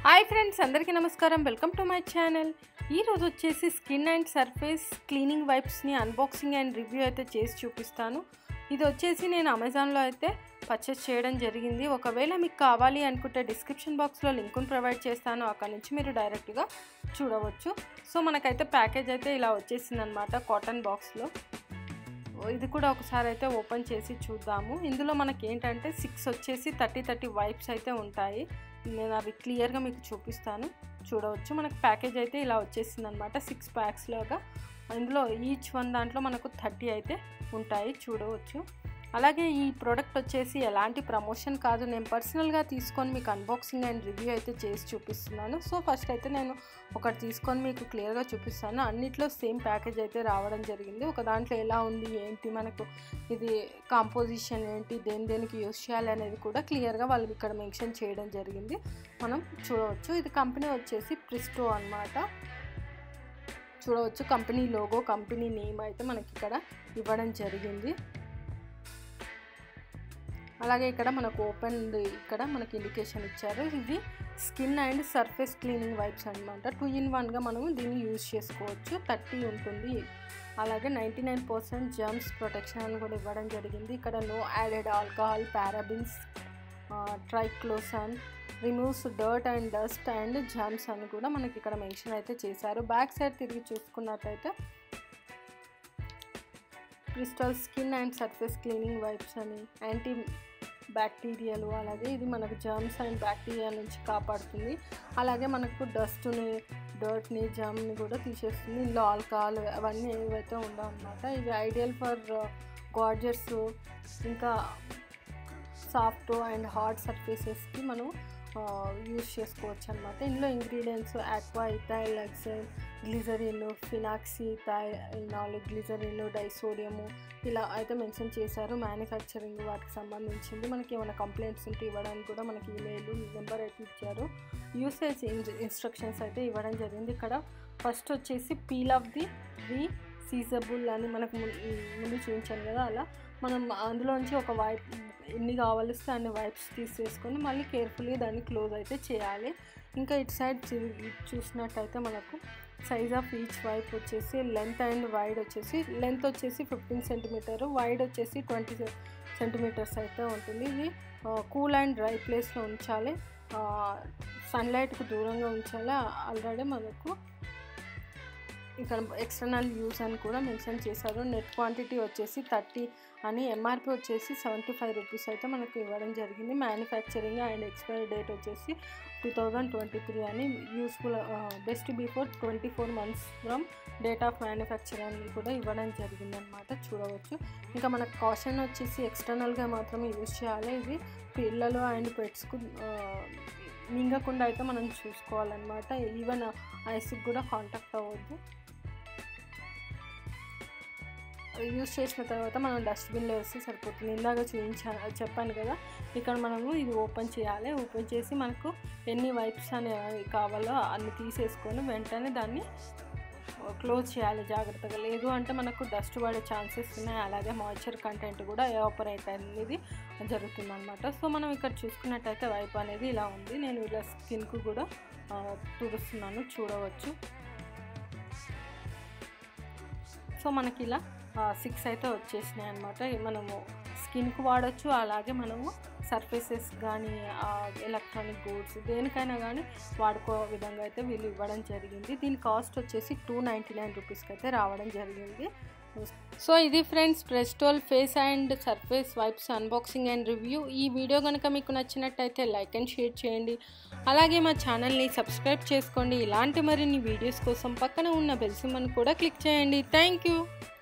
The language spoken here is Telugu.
హాయ్ ఫ్రెండ్స్ అందరికీ నమస్కారం వెల్కమ్ టు మై ఛానల్ ఈరోజు వచ్చేసి స్కిన్ అండ్ సర్ఫేస్ క్లీనింగ్ వైప్స్ని అన్బాక్సింగ్ అండ్ రివ్యూ అయితే చేసి చూపిస్తాను ఇది వచ్చేసి నేను అమెజాన్లో అయితే పర్చేస్ చేయడం జరిగింది ఒకవేళ మీకు కావాలి అనుకుంటే డిస్క్రిప్షన్ బాక్స్లో లింకును ప్రొవైడ్ చేస్తాను అక్కడ నుంచి మీరు డైరెక్ట్గా చూడవచ్చు సో మనకైతే ప్యాకేజ్ అయితే ఇలా వచ్చేసింది అనమాట కాటన్ బాక్స్లో ఇది కూడా ఒకసారి అయితే ఓపెన్ చేసి చూద్దాము ఇందులో మనకి ఏంటంటే సిక్స్ వచ్చేసి థర్టీ థర్టీ వైప్స్ అయితే ఉంటాయి నేను అవి క్లియర్గా మీకు చూపిస్తాను చూడవచ్చు మనకు ప్యాకేజ్ అయితే ఇలా వచ్చేసింది అనమాట సిక్స్ ప్యాక్స్ లాగా ఇందులో ఈచ్ వన్ దాంట్లో మనకు థర్టీ అయితే ఉంటాయి చూడవచ్చు అలాగే ఈ ప్రోడక్ట్ వచ్చేసి ఎలాంటి ప్రమోషన్ కాదు నేను పర్సనల్గా తీసుకొని మీకు అన్బాక్సింగ్ అండ్ రివ్యూ అయితే చేసి చూపిస్తున్నాను సో ఫస్ట్ అయితే నేను ఒకటి తీసుకొని మీకు క్లియర్గా చూపిస్తాను అన్నిట్లో సేమ్ ప్యాకేజ్ అయితే రావడం జరిగింది ఒక దాంట్లో ఎలా ఉంది ఏంటి మనకు ఇది కాంపోజిషన్ ఏంటి దేని దేనికి యూస్ చేయాలి అనేది కూడా క్లియర్గా వాళ్ళు ఇక్కడ మెన్షన్ చేయడం జరిగింది మనం చూడవచ్చు ఇది కంపెనీ వచ్చేసి ప్రిస్టో అనమాట చూడవచ్చు కంపెనీ లోగో కంపెనీ నేమ్ అయితే మనకి ఇక్కడ ఇవ్వడం జరిగింది అలాగే ఇక్కడ మనకు ఓపెన్ ఇక్కడ మనకి ఇండికేషన్ ఇచ్చారు ఇది skin and surface cleaning wipes అనమాట టూ ఇన్ వన్గా మనం దీన్ని యూజ్ చేసుకోవచ్చు థర్టీ ఉంటుంది అలాగే ninety nine percent germs protection అని కూడా ఇవ్వడం జరిగింది ఇక్కడ no added alcohol parabens triclosan removes dirt and dust and germs అని కూడా మనకి ఇక్కడ మెన్షన్ అయితే చేశారు బ్యాక్ సైడ్ తిరిగి చూసుకున్నట్టయితే crystal skin and surface cleaning wipes అని యాంటీ బ్యాక్టీరియాలు అలాగే ఇది మనకు జర్మ్స్ అండ్ బ్యాక్టీరియా నుంచి కాపాడుతుంది అలాగే మనకు డస్ట్ని డర్ట్ని జమ్ని కూడా తీసేస్తుంది ఇందులో ఆల్కహాల్ అవన్నీ ఏవైతే ఉండవు అనమాట ఇవి ఐడియల్ ఫర్ గార్జర్స్ ఇంకా సాఫ్ట్ అండ్ హార్డ్ సర్ఫేసెస్కి మనం యూస్ చేసుకోవచ్చు అనమాట ఇందులో ingredients aqua ethylhexylglycerin phenoxyethanol glycerin disodium ఇలా అయితే మెన్షన్ చేశారు మ్యానుఫ్యాక్చరింగ్ వాటికి సంబంధించింది మనకి ఏమైనా కంప్లైంట్స్ ఉంటే ఇవ్వడానికి కూడా మనకి ఈమెయిల్ నెంబర్ అయితే ఇచ్చారు యూసేజ్ ఇన్స్ట్రక్షన్స్ అయితే ఇవ్వడం జరిగింది ఇక్కడ ఫస్ట్ వచ్చేసి peel off the resealable అని మనకు ముందు చూపించాను కదా అలా మనం అందులోంచి ఒక వైప్ ఎన్ని కావలిస్తే అన్ని వైప్స్ తీసేసుకొని మళ్ళీ కేర్ఫుల్గా దాన్ని క్లోజ్ అయితే చేయాలి ఇంకా ఇటు సైడ్ చూసినట్టయితే మనకు సైజ్ ఆఫ్ ఈచ్ వైప్ వచ్చేసి లెంత్ అండ్ వైడ్ వచ్చేసి లెంత్ వచ్చేసి ఫిఫ్టీన్ సెంటీమీటర్ వైడ్ వచ్చేసి ట్వంటీ సెంటీమీటర్స్ అయితే ఉంటుంది ఇది కూల్ అండ్ డ్రై ప్లేస్లో ఉంచాలి సన్లైట్కి దూరంగా ఉంచాలి ఆల్రెడీ మనకు ఇక్కడ ఎక్స్టర్నల్ యూస్ అని కూడా మెన్షన్ చేశారు నెట్ క్వాంటిటీ వచ్చేసి థర్టీ అని ఎంఆర్పి వచ్చేసి సెవెంటీ ఫైవ్ రూపీస్ అయితే మనకు ఇవ్వడం జరిగింది మ్యానుఫ్యాక్చరింగ్ అండ్ ఎక్స్పైరీ డేట్ వచ్చేసి టూ థౌజండ్ ట్వంటీ త్రీ అని useful best before twenty four months from date of manufacture అని కూడా ఇవ్వడం జరిగింది అనమాట చూడవచ్చు ఇంకా మనకు కాషన్ వచ్చేసి ఎక్స్టర్నల్గా మాత్రమే యూస్ చేయాలి ఇది పిల్లలు అండ్ పెట్స్కు మింగకుండా అయితే మనం చూసుకోవాలన్నమాట ఈవెన్ ఐస్కి కూడా కాంటాక్ట్ అవ్వద్దు యూస్ చేసిన తర్వాత మనం డస్ట్బిన్లో వేస్తే సరిపోతుంది ఇందాక చూపించా చెప్పాను కదా ఇక్కడ మనము ఇది ఓపెన్ చేయాలి ఓపెన్ చేసి మనకు ఎన్ని వైప్స్ అనేవి కావాలో అన్ని తీసేసుకొని వెంటనే దాన్ని క్లోజ్ చేయాలి జాగ్రత్తగా లేదు అంటే మనకు డస్ట్ పడే ఛాన్సెస్ ఉన్నాయి అలాగే మాయిశ్చర్ కంటెంట్ కూడా ఎవాపరేట్ అనేది జరుగుతుంది అనమాట సో మనం ఇక్కడ చూసుకున్నట్టయితే వైప్ అనేది ఇలా ఉంది నేను ఇలా స్కిన్కు కూడా తుడుస్తున్నాను చూడవచ్చు సో మనకి ఇలా సిక్స్ అయితే వచ్చేసినాయి అనమాట మనము స్కిన్కు వాడచ్చు అలాగే మనము సర్ఫేసెస్ కానీ ఎలక్ట్రానిక్ గూడ్స్ దేనికైనా కానీ వాడుకో విధంగా అయితే వీళ్ళు ఇవ్వడం జరిగింది దీని కాస్ట్ వచ్చేసి టూ నైంటీ నైన్ రూపీస్కి అయితే రావడం జరిగింది సో ఇది friends Prestol face and surface wipes unboxing and review ఈ వీడియో కనుక మీకు నచ్చినట్టయితే లైక్ అండ్ షేర్ చేయండి అలాగే మా ఛానల్ని సబ్స్క్రైబ్ చేసుకోండి ఇలాంటి మరిన్ని వీడియోస్ కోసం పక్కన ఉన్న బెల్ సింబల్ కూడా క్లిక్ చేయండి థ్యాంక్ యూ